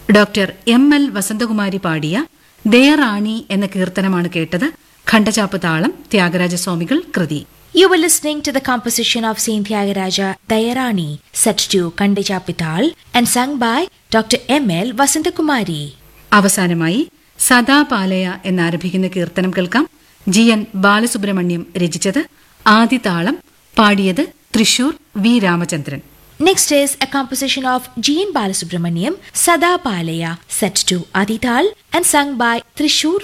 Doctor M L Vasanthakumari പാടിയ ദേറാണി എന്ന കീർത്തനമാണ് കേട്ടത് ഖണ്ഡചാപ്പ് താളം ത്യാഗരാജസ്വാമികൾ കൃതി You were listening to the composition of Saint Tyagaraja Dayarani, set to Kandijapital and sung by Dr. M.L. Vasantakumari. അവസാനമായി സദാപാലയ എന്നാരംഭിക്കുന്ന കീർത്തനം കേൾക്കാം ജി എൻ ബാലസുബ്രഹ്മണ്യം രചിച്ചത് ആദിതാളം പാടിയത് Thrissur V Ramachandran Next is a composition of G. N. Balasubramaniam, Sada Palaya, set to Adital and sung by Trishur